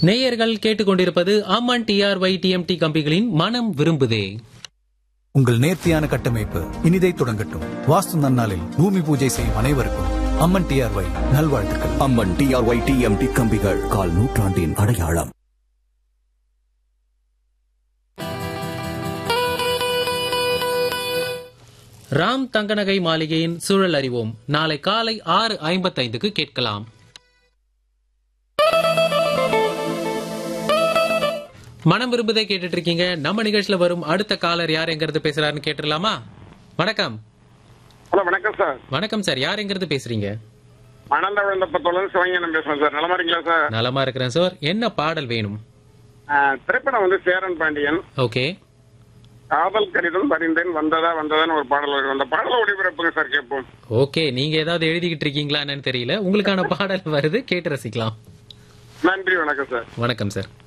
நேயர்கள் கேட்டுக்கொண்டிருப்பது அம்மன் TRY TMT கம்பிகளின் மனம் விரும்புதே உங்கள் நேர்த்தியான கட்டமைப்பு இனிதை தொடங்கட்டும் வாஸ்து நன்னாளில் பூமி பூஜை செய்யும் அனைவருக்கும் அம்மன் டிஆர்ஒய் நல்வாழ்த்துக்கள் அம்மன் டிஆர்ஒய் டிஎம்டி கம்பிகள் கால் நூற்றாண்டின் அடையாளம் ராம் தங்கநகை மாளிகையின் சூழல் அறிவோம் நாளை காலை ஆறு ஐம்பத்தைந்துக்கு கேட்கலாம் மனம் விரும்புதே கேட்டுட்டு இருக்கீங்க நம்ம நிகழ்ச்சியில வரும் அடுத்த காலர் யார் எங்கிறது பேசுறாருன்னு கேட்டுடலாமா வணக்கம் ஹலோ வணக்கம் சார் வணக்கம் சார் யார் எங்கிறது பேசுறீங்க மணந்த விழுந்தப்பத்தோடு சிவஞானம் பேசுறேன் சார் நலமா இருக்கீங்களா சார் நலமா இருக்கிறேன் சார் என்ன பாடல் வேணும் ஆ, திரைப்படம் வந்து சேரன் பாண்டியன் ஓகே காதல் கடிதம் பரிந்தேன் வந்ததா வந்ததான்னு ஒரு பாடல் வரும் அந்த பாடலை ஒளிபரப்புங்க சார் கேட்போம் ஓகே நீங்க ஏதாவது எழுதிக்கிட்டு இருக்கீங்களா என்னன்னு தெரியல உங்களுக்கான பாடல் வருது கேட்டு ரசிக்கலாம் நன்றி வணக்கம் சார் வணக்கம் சார்